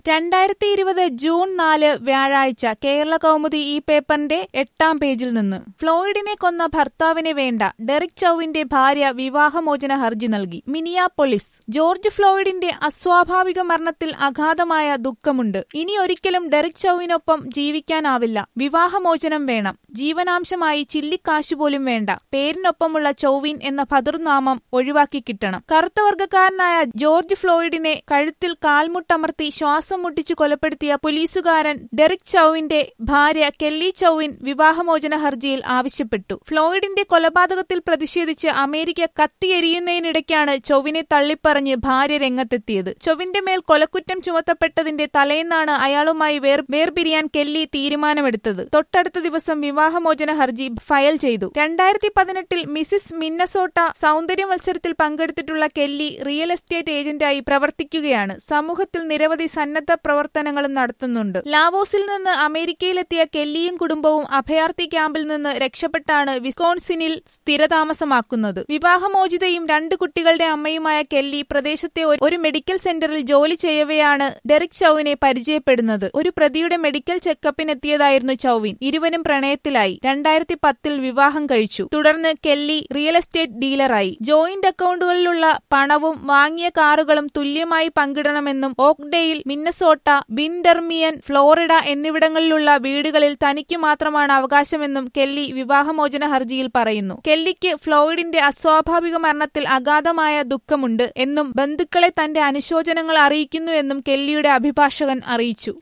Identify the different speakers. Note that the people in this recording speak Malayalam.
Speaker 1: രണ്ടായിരത്തി ഇരുപത് ജൂൺ നാല് വ്യാഴാഴ്ച കേരള കൗമുദി ഈ പേപ്പറിന്റെ എട്ടാം പേജിൽ നിന്ന് ഫ്ലോയിഡിനെ കൊന്ന ഭർത്താവിനെ വേണ്ട ഡെറിക് ചൌവിന്റെ ഭാര്യ വിവാഹമോചന ഹർജി നൽകി മിനിയാപ്പൊളിസ് ജോർജ് ഫ്ലോയിഡിന്റെ അസ്വാഭാവിക മരണത്തിൽ അഗാധമായ ദുഃഖമുണ്ട് ഇനി ഒരിക്കലും ഡെറിക് ചൌവിനൊപ്പം ജീവിക്കാനാവില്ല വിവാഹമോചനം വേണം ജീവനാംശമായി ചില്ലിക്കാശു പോലും വേണ്ട പേരിനൊപ്പമുള്ള ചൊവ്വിൻ എന്ന ഭതൃനാമം ഒഴിവാക്കി കിട്ടണം കറുത്ത വർഗക്കാരനായ ജോർജ് ഫ്ലോയിഡിനെ കഴുത്തിൽ കാൽമുട്ടമർത്തി ശ്വാസം മുട്ടിച്ചു കൊലപ്പെടുത്തിയ പോലീസുകാരൻ ഡെറിക് ചൌവിന്റെ ഭാര്യ കെല്ലി ചൌവിൻ വിവാഹമോചന ഹർജിയിൽ ആവശ്യപ്പെട്ടു ഫ്ലോയിഡിന്റെ കൊലപാതകത്തിൽ പ്രതിഷേധിച്ച് അമേരിക്ക കത്തിയെരിയുന്നതിനിടയ്ക്കാണ് ചൊവ്വിനെ തള്ളിപ്പറഞ്ഞ് ഭാര്യ രംഗത്തെത്തിയത് ചൊവ്വിന്റെ മേൽ കൊലക്കുറ്റം ചുമത്തപ്പെട്ടതിന്റെ തലേന്നാണ് അയാളുമായി വേർ വേർപിരിയാൻ കെല്ലി തീരുമാനമെടുത്തത് തൊട്ടടുത്ത ദിവസം വിവാഹമോചന ഹർജി ഫയൽ ചെയ്തു രണ്ടായിരത്തി പതിനെട്ടിൽ മിസിസ് മിന്നസോട്ട സൗന്ദര്യ മത്സരത്തിൽ പങ്കെടുത്തിട്ടുള്ള കെല്ലി റിയൽ എസ്റ്റേറ്റ് ഏജന്റായി പ്രവർത്തിക്കുകയാണ് സമൂഹത്തിൽ നിരവധി സന്നദ്ധ പ്രവർത്തനങ്ങളും നടത്തുന്നുണ്ട് ലാവോസിൽ നിന്ന് അമേരിക്കയിലെത്തിയ കെല്ലിയും കുടുംബവും അഭയാർത്ഥി ക്യാമ്പിൽ നിന്ന് രക്ഷപ്പെട്ടാണ് വിസ്കോൺസിനിൽ സ്ഥിരതാമസമാക്കുന്നത് വിവാഹമോചിതയും രണ്ട് കുട്ടികളുടെ അമ്മയുമായ കെല്ലി പ്രദേശത്തെ ഒരു- ഒരു മെഡിക്കൽ സെന്ററിൽ ജോലി ചെയ്യവെയാണ് ഡെറിക് ചൌവിനെ പരിചയപ്പെടുന്നത് ഒരു പ്രതിയുടെ മെഡിക്കൽ ചെക്കപ്പിനെത്തിയതായിരുന്നു ചൌവിൻ ഇരുവരും പ്രണയത്തിലായി രണ്ടായിരത്തി പത്തിൽ വിവാഹം കഴിച്ചു തുടർന്ന് കെല്ലി റിയൽ എസ്റ്റേറ്റ് ഡീലറായി ജോയിന്റ് അക്കൗണ്ടുകളിലുള്ള പണവും വാങ്ങിയ കാറുകളും തുല്യമായി പങ്കിടണമെന്നും ഓക്ഡെയിൽ മിന്നസോട്ട ബിൻഡർമിയൻ ഫ്ലോറിഡ എന്നിവിടങ്ങളിലുള്ള വീടുകളിൽ തനിക്ക് മാത്രമാണ് അവകാശമെന്നും കെല്ലി വിവാഹമോചന ഹർജിയിൽ പറയുന്നു കെല്ലിക്ക് ഫ്ലോയിഡിന്റെ അസ്വാഭാവിക മരണത്തിൽ അഗാധമായ ദുഃഖമുണ്ട് എന്നും ബന്ധുക്കളെ തന്റെ അനുശോചനങ്ങൾ അറിയിക്കുന്നുവെന്നും കെല്ലിയുടെ അഭിഭാഷകൻ അറിയിച്ചു